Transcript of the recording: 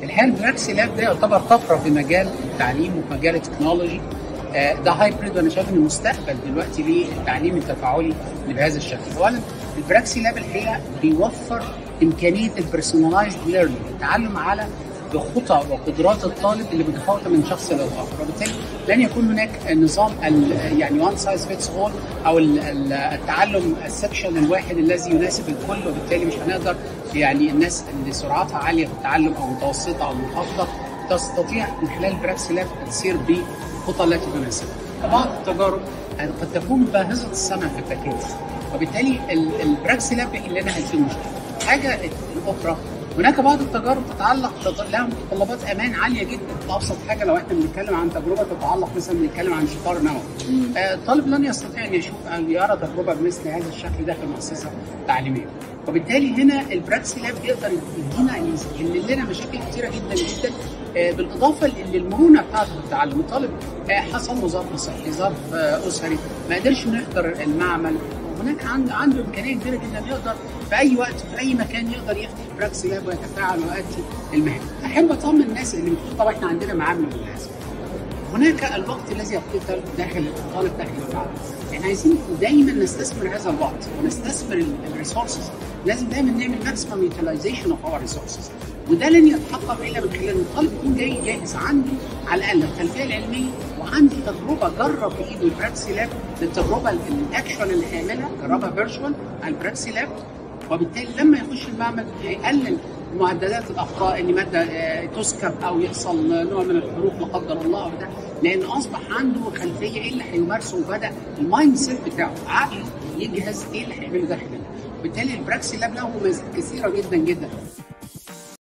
الحقيقه البراكسي لاب ده يعتبر طفره في مجال التعليم وفي مجال التكنولوجي آه، ده هايبريد وانا شايف ان المستقبل دلوقتي للتعليم التفاعلي اللي بهذا الشكل. اولا البراكسي لاب الحقيقه بيوفر امكانيه البيرسونلايزد ليرنينج التعلم على بخطى وقدرات الطالب اللي متفاوته من شخص للاخر وبالتالي لن يكون هناك نظام ال- يعني وان سايز فيتس اول او ال- ال- التعلم السكشن الواحد الذي يناسب الكل وبالتالي مش هنقدر يعني الناس اللي سرعتها عاليه في التعلم او متوسطه او منخفضه تستطيع من خلال البراكسي لاب تسير بخطى التي تناسبها. بعض التجارب قد تكون باهظه الثمن في التكلفه وبالتالي ال- البراكسي لاب بيحل لنا هذه المشكله. حاجه الاخرى هناك بعض التجارب تتعلق تت- لها متطلبات امان عاليه جدا ابسط حاجه لو احنا بنتكلم عن تجربه تتعلق مثلا بنتكلم عن شطار نووي آه، الطالب لن يستطيع ان يشوف ان يرى تجربه بمثل هذا الشكل داخل مؤسسه تعليميه وبالتالي هنا البراكسي لاب يقدر يدينا يحل لنا مشاكل كثيره جدا جدا آه، بالاضافه للمرونه بتاعته في التعلم الطالب آه، حصل له ظرف صحي ظرف آه، اسري ما قدرش انه يحضر المعمل هناك عنده عنده امكانيه كبيره جدا يقدر في اي وقت في اي مكان يقدر يفتح براكسي لاب ويتفاعل ويؤدي المهام. احب اطمن الناس اللي بتقول طبعا احنا عندنا معامل بالاسف. هناك الوقت الذي يقتل داخل الطالب داخل المعمل. احنا عايزين دايما نستثمر هذا الوقت ونستثمر الريسورسز لازم دايما نعمل ماكسيمم يوتيلايزيشن اوف اور ريسورسز وده لن يتحقق الا من خلال ان الطالب يكون جاي جاهز عنده على الاقل الخلفيه العلميه وعنده تجربه جرب بايده البراكسي لاب للتجربه الاكشوال اللي هيعملها جربها فيرتشوال على البراكسي لاب وبالتالي لما يخش المعمل هيقلل معدلات الاخطاء ان ماده آه، تسكب او يحصل نوع من الحروق لا قدر الله او ده لان اصبح عنده خلفيه ايه اللي هيمارسه وبدا المايند سيت بتاعه عقله يجهز ايه اللي هيعمله داخل بالتالي البراكسي لاب له مميزات كثيره جدا جدا